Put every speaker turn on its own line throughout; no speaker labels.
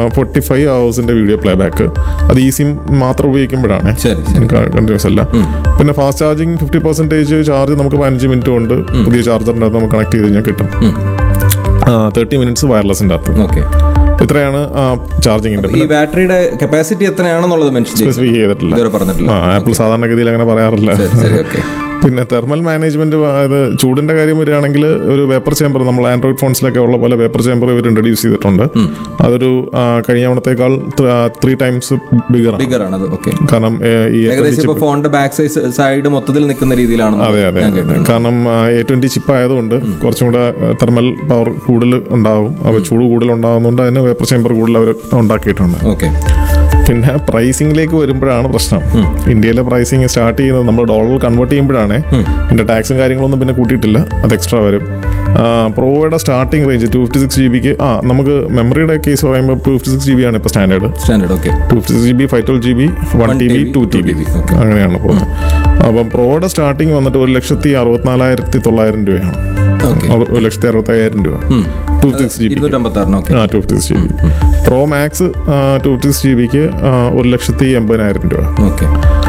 Forty five ഹവേഴ്സിന്റെ video playback അത് ഈ സിം മാത്രം ഉപയോഗിക്കുമ്പോഴാണ്
ശരി ശരി
കണ്ടിന്യൂസ് അല്ല പിന്നെ fast charging fifty percentage charge നമുക്ക് പതിനഞ്ച് മിനിറ്റ് കൊണ്ട് പുതിയ ചാർജറിന്റെ അകത്ത് നമുക്ക് കണക്ട് ചെയ്ത് കഴിഞ്ഞാൽ കിട്ടും തേർട്ടി മിനിറ്റ്സ് വയർലെസിന്റെ അകത്ത്
ഓക്കെ
ഇത്രയാണ് ചാർജിങ്ങിന്റെ
ഈ ബാറ്ററിയുടെ കപ്പാസിറ്റി എത്രയാണെന്നുള്ളത് മെൻഷൻ
സ്പെസിഫിക് ചെയ്തിട്ടില്ല
ഇതുവരെ പറഞ്ഞിട്ടില്ല
ആ ആപ്പിൾ സാധാരണഗതിയിൽ അങ്ങനെ പറയാറില്ല
ശരി ശരി ഓക്കെ
പിന്നെ തെർമൽ മാനേജ്മെന്റ് അത് ചൂടിന്റെ കാര്യം വരികയാണെങ്കിൽ ഒരു വേപ്പർ ചേമ്പർ നമ്മൾ ആൻഡ്രോയിഡ് ഫോൺസിലൊക്കെ ഉള്ള പോലെ വേപ്പർ ചേമ്പർ ഇവർ ഇൻട്രൊഡ്യൂസ് ചെയ്തിട്ടുണ്ട് അതൊരു ആ, കഴിഞ്ഞ തവണത്തേക്കാൾ ത്രീ ടൈംസ് ബിഗർ ആണ്
ബിഗർ ആണത് ഓക്കെ
കാരണം ഏ, ഈ
ഏകദേശം ഇപ്പൊ ഫോണിന്റെ ബാക്ക് സൈസ് സൈഡ് മൊത്തത്തിൽ നിൽക്കുന്ന രീതിയിലാണ്
അതെ അതെ കാരണം എ ട്വന്റി ചിപ്പ് ആയതുകൊണ്ട് കുറച്ചും കൂടെ തെർമൽ പവർ കൂടുതൽ ഉണ്ടാവും അപ്പോൾ ചൂട് കൂടുതൽ ഉണ്ടാകുന്നതുകൊണ്ട് അതിന് വേപ്പർ ചേമ്പർ കൂടുതൽ അവർ ഉണ്ടാക്കിയിട്ടുണ്ട്
ഓക്കെ
പിന്നെ പ്രൈസിംഗിലേക്ക് വരുമ്പോഴാണ് പ്രശ്നം ഇന്ത്യയിലെ പ്രൈസിങ് സ്റ്റാർട്ട് ചെയ്യുന്നത് നമ്മൾ ഡോളർ കൺവേർട്ട് ചെയ്യുമ്പോഴാണ് ഇതിന്റെ ടാക്സും കാര്യങ്ങളൊന്നും പിന്നെ കൂട്ടിയിട്ടില്ല അത് എക്സ്ട്രാ വരും പ്രോയുടെ starting range two fifty six G ബിക്ക് ആ നമുക്ക് മെമ്മറിയുടെ കേസ് പറയുമ്പോൾ two fifty six G B ആണ് ഇപ്പോൾ standard
standard okay
two fifty six G B five twelve G B one T B two T B
okay.
അങ്ങനെയാണ് പോകുന്നത് അപ്പം പ്രോയുടെ സ്റ്റാർട്ടിങ് വന്നിട്ട് ഒരു ലക്ഷത്തി അറുപത്തിനാലായിരത്തി തൊള്ളായിരം രൂപയാണ്
ഓക്കെ
ഒരു- ഒരു ലക്ഷത്തി അറുപത്തയ്യായിരം രൂപ two fifty six G B
ഇരുന്നൂറ്റമ്പത്തി ആറിന് ഓക്കെ
ആ two fifty six G B pro max two fifty six G ബിക്ക് ഒരു ലക്ഷത്തി എൺപതിനായിരം രൂപ
ഓക്കെ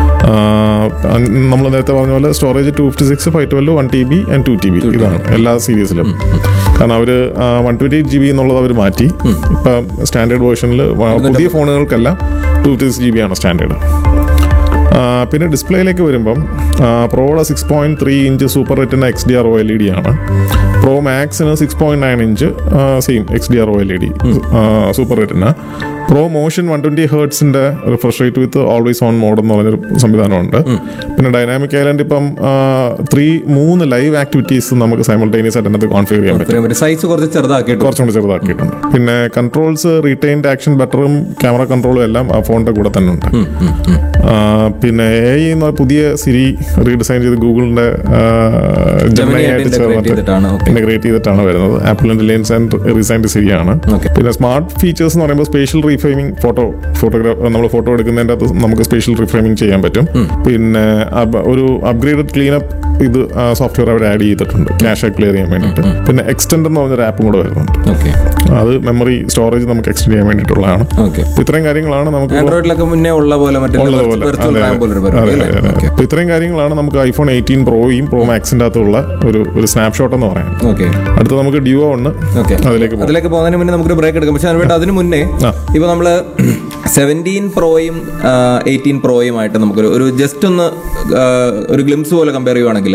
നമ്മൾ നേരത്തെ പറഞ്ഞ പോലെ storage two fifty six five twelve one T B and two T B ഇതാണ് എല്ലാ സീരീസിലും കാരണം അവർ one twenty eight G B എന്നുള്ളത് അവർ മാറ്റി ഇപ്പം സ്റ്റാൻഡേർഡ് വേർഷനിൽ പുതിയ ഫോണുകൾക്കെല്ലാം two fifty six G B ആണ് സ്റ്റാൻഡേർഡ് പിന്നെ ഡിസ്പ്ലേയിലേക്ക് വരുമ്പം പ്രോയുടെ six point three inch super retina X D R O L E D ആണ് പ്രോ മാക്സിന് six point nine inch same X D R O L E D super retina pro motion one twenty ഹേർട്സിന്റെ refresh rate with always on mode എന്ന് പറഞ്ഞൊരു സംവിധാനമുണ്ട് പിന്നെ dynamic island ഇപ്പം three മൂന്ന് live activities നമുക്ക് സൈമൾട്ടേനിയസ് ആയിട്ട് അതിനകത്ത് കോൺഫിഗർ ചെയ്യാൻ പറ്റും
സൈസ് കുറച്ച് ചെറുതാക്കിയിട്ട്
കുറച്ചും കൂടി ചെറുതാക്കിയിട്ടുണ്ട് പിന്നെ കൺട്രോൾസ് റീറ്റെയിൻഡ് ആക്ഷൻ ബട്ടറും ക്യാമറ കൺട്രോളും എല്ലാം ആ ഫോണിന്റെ കൂടെ തന്നെ ഉണ്ട് ആ, പിന്നെ എ എന്ന പുതിയ സിരി റീഡിസൈൻ ചെയ്ത് ഗൂഗിളിന്റെ
Gemini ആയിട്ട്
ആയിട്ട്
integrate ചെയ്തിട്ടാണ്, okay.
ഇന്റഗ്രേറ്റ് ചെയ്തിട്ടാണ് വരുന്നത് ആപ്പിളിന്റെ ലെൻസ് ആൻഡ് റീസൈൻഡ് സിരിയാണ്
Okay.
പിന്നെ സ്മാർട്ട് ഫീച്ചേഴ്സ് എന്ന് പറയുമ്പോൾ സ്പെഷ്യൽ റീഫ്രെയിമിംഗ് ഫോട്ടോ ഫോട്ടോഗ്രാഫ് നമ്മൾ ഫോട്ടോ എടുക്കുന്നതിൻ്റെ അകത്ത് നമുക്ക് സ്പെഷ്യൽ റീഫ്രെയിമിംഗ് ചെയ്യാൻ പറ്റും പിന്നെ അബ്- ഒരു അപ്ഗ്രേഡഡ് ക്ലീനപ്പ് ഇത് സോഫ്റ്റ്വെയർ അവർ ആഡ് ചെയ്തിട്ടുണ്ട് ക്യാഷ് ക്ലിയർ ചെയ്യാൻ വേണ്ടിയിട്ട് പിന്നെ എക്സ്റ്റെൻഡ് എന്ന് പറഞ്ഞൊരു ആപ്പും കൂടെ വരുന്നുണ്ട്
ഓക്കെ
അത് മെമ്മറി സ്റ്റോറേജ് നമുക്ക് എക്സ്റ്റെൻഡ് ചെയ്യാൻ വേണ്ടിയിട്ടുള്ളതാണ്
ഓക്കെ
അപ്പൊ ഇത്രയും കാര്യങ്ങളാണ് നമുക്ക് ഇപ്പോ
ആൻഡ്രോയിഡിലൊക്കെ മുന്നേ ഉള്ള പോലെ മറ്റേ
ഉള്ളതുപോലെ
വെർച്വൽ
അതെ,
റാം പോലെ ഒരു
അതെ,
പരിപാടി
അതെ,
അല്ലേ
അതെ.
ഓക്കെ
അപ്പൊ ഇത്രയും കാര്യങ്ങളാണ് നമുക്ക് ഐഫോൺ എയ്റ്റീൻ പ്രോയും പ്രോ മാക്സിന്റെ അകത്തുള്ള ഒരു ഒരു സ്നാപ്ഷോട്ട് എന്ന് പറയാം
ഓക്കെ
അടുത്ത നമുക്ക് ഡിയോ ഉണ്ട്
ഓക്കെ
അതിലേക്ക് പോകാം
അതിലേക്ക് പോകുന്നതിന് മുന്നേ നമുക്കൊരു ബ്രേക്ക് എടുക്കാം പക്ഷെ അതിനുവേണ്ടി അതിന് മുന്നേ
ആ.
ഇപ്പൊ നമ്മള് സെവൻറ്റീൻ പ്രോയും എയ്റ്റീൻ പ്രോയുമായിട്ട് നമുക്കൊരു ഒരു ജസ്റ്റ് ഒന്ന് ആ, ഒരു ഗ്ലിംസ് പോലെ കമ്പയർ ചെയ്യുവാണെങ്കിൽ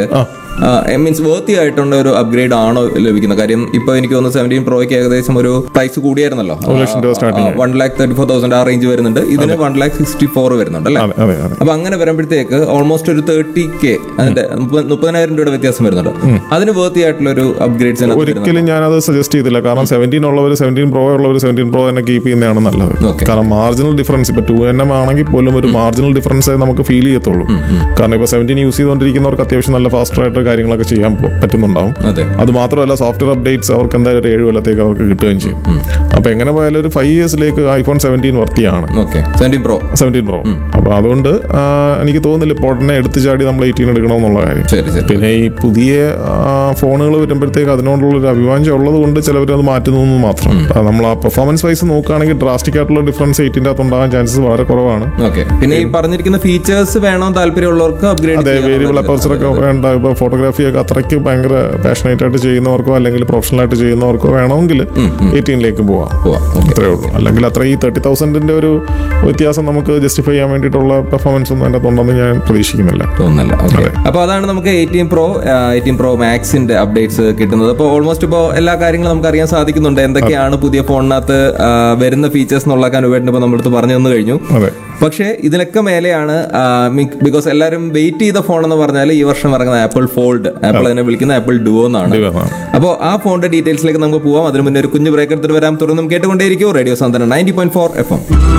മീൻസ് വേർത്തി ആയിട്ടുള്ള ഒരു അപ്ഗ്രേഡ് ആണോ ലഭിക്കുന്നത് കാര്യം ഇപ്പൊ എനിക്ക് തോന്നുന്നു സെവൻറ്റീൻ പ്രോയ്ക്ക് ഏകദേശം ഒരു പ്രൈസ് കൂടിയായിരുന്നല്ലോ
ഒരു ലക്ഷം രൂപ starting
one lakh thirty four thousand ആ റേഞ്ച് വരുന്നുണ്ട് ഇതിന് വൺ ലാക്ക് സിക്സ്റ്റി ഫോർ വരുന്നുണ്ട് അല്ലേ
അതെ അതെ അതെ
അപ്പൊ അങ്ങനെ വരുമ്പോഴത്തേക്ക് ഓൾമോസ്റ്റ് ഒരു തേർട്ടി കെ അതിന്റെ മുപ്പ- മുപ്പതിനായിരം രൂപയുടെ വ്യത്യാസം വരുന്നുണ്ട് അതിന് വേർത്തി ആയിട്ടുള്ള ഒരു അപ്ഗ്രേഡ്സ്
ഒരിക്കലും ഞാനത് സജസ്റ്റ് ചെയ്തില്ല കാരണം സെവൻറ്റീൻ ഉള്ളവർ സെവൻറ്റീൻ പ്രോ ഉള്ളവർ സെവൻറ്റീൻ പ്രോ തന്നെ കീപ്പ് ചെയ്യുന്നതാണ് നല്ലത്
Okay.
കാരണം മാർജിനൽ ഡിഫറൻസ് ഇപ്പൊ ടു എൻ എം ആണെങ്കിൽ പോലും ഒരു മാർജിനൽ ഡിഫറൻസ് നമുക്ക് ഫീൽ ചെയ്യത്തുള്ളൂ കാരണം ഇപ്പൊ സെവൻറ്റീൻ യൂസ് ചെയ്തുകൊണ്ടിരിക്കുന്നവർക്ക് അത്യാവശ്യം നല്ല ഫാസ്റ്റർ ആയിട്ട് കാര്യങ്ങളൊക്കെ ചെയ്യാൻ പ- പറ്റുന്നുണ്ടാവും
അതെ
അത് മാത്രമല്ല സോഫ്റ്റ്വെയർ അപ്ഡേറ്റ്സ് അവർക്ക് എന്തായാലും ഒരു ഏഴ് കൊല്ലത്തേക്ക് അവർക്ക് കിട്ടുകയും ചെയ്യും അപ്പൊ എങ്ങനെ പോയാലും ഒരു ഫൈവ് ഇയേഴ്സിലേക്ക് ഐഫോൺ സെവൻറ്റീൻ വർത്തിയാണ്
okay seventeen pro
seventeen pro അപ്പൊ അതുകൊണ്ട് ആ, എനിക്ക് തോന്നുന്നില്ല ഇപ്പോൾ ഉടനെ എടുത്തു ചാടി നമ്മൾ എയ്റ്റീൻ എടുക്കണമെന്നുള്ള കാര്യം
ശരി ശരി
പിന്നെ ഈ പുതിയ ഫോണുകൾ വരുമ്പോഴത്തേക്ക് അതിനോടുള്ള ഒരു അഭിവാഞ്ചം ഉള്ളത് കൊണ്ട് ചിലവർ അത് മാറ്റുന്നു എന്ന് മാത്രം അത് നമ്മൾ ആ പെർഫോമൻസ് വൈസ് നോക്കുകയാണെങ്കിൽ ഡ്രാസ്റ്റിക് ആയിട്ടുള്ള ഡിഫറൻസ് എയ്റ്റിൻ്റെ അകത്ത് ഉണ്ടാകാൻ ചാൻസസ് വളരെ കുറവാണ്
ഓക്കെ പിന്നെ ഈ പറഞ്ഞിരിക്കുന്ന ഫീച്ചേഴ്സ് വേണോ താല്പര്യമുള്ളവർക്ക് അപ്ഗ്രേഡ്
അതെ വേരിയബിൾ അപ്പർച്ചറൊക്കെ വേണ്ട ഇപ്പോൾ ഫോട്ടോഗ്രാഫിയൊക്കെ അത്രയ്ക്ക് ഭയങ്കര പാഷനേറ്റ് ആയിട്ട് ചെയ്യുന്നവർക്കോ അല്ലെങ്കിൽ പ്രൊഫഷണൽ ആയിട്ട് ചെയ്യുന്നവർക്കോ വേണമെങ്കിൽ എയ്റ്റീനിലേക്ക് പോവാം അത്രേ ഉള്ളൂ അല്ലെങ്കിൽ അത്ര ഈ തേർട്ടി തൗസൻഡിന്റെ ഒരു വ്യത്യാസം നമുക്ക് ജസ്റ്റിഫൈ ചെയ്യാൻ വേണ്ടിയിട്ടുള്ള പെർഫോമൻസ് ഒന്നും അതിൻ്റെ ഉണ്ടെന്ന് ഞാൻ പ്രതീക്ഷിക്കുന്നില്ല
തോന്നുന്നില്ല ഓക്കെ അപ്പൊ അതാണ് നമുക്ക് എയ്റ്റീൻ പ്രോ എയ്റ്റീൻ പ്രോ മാക്സിന്റെ അപ്ഡേറ്റ്സ് കിട്ടുന്നത് അപ്പോൾ ഓൾമോസ്റ്റ് ഇപ്പോൾ എല്ലാ കാര്യങ്ങളും നമുക്ക് അറിയാൻ സാധിക്കുന്നുണ്ട് എന്തൊക്കെയാണ് പുതിയ ഫോണിനകത്ത് ആ, വരുന്ന ഫീച്ചേഴ്സ് എന്നുള്ളക്കാൻ ഉപയോഗിച്ച് ഇപ്പോൾ നമ്മളടുത്ത് പറഞ്ഞു തന്നു കഴിഞ്ഞു
അതെ
പക്ഷേ ഇതിനൊക്കെ മേലെയാണ് ബിക്കോസ് എല്ലാവരും വെയിറ്റ് ചെയ്ത ഫോൺ എന്ന് പറഞ്ഞാൽ ഈ വർഷം ഇറങ്ങുന്ന ആപ്പിൾ ഫോൾഡ് ആപ്പിൾ അതിനെ വിളിക്കുന്ന ആപ്പിൾ ഡുവോ എന്നാണ്
Duo ആണ്.
അപ്പോൾ ആ ഫോണിന്റെ ഡീറ്റെയിൽസിലേക്ക് നമുക്ക് പോവാം അതിന് മുന്നേ ഒരു കുഞ്ഞു ബ്രേക്ക് എടുത്തിട്ട് വരാം തുടർന്നും കേട്ടുകൊണ്ടേയിരിക്കും radio Santhwanam ninety point four F M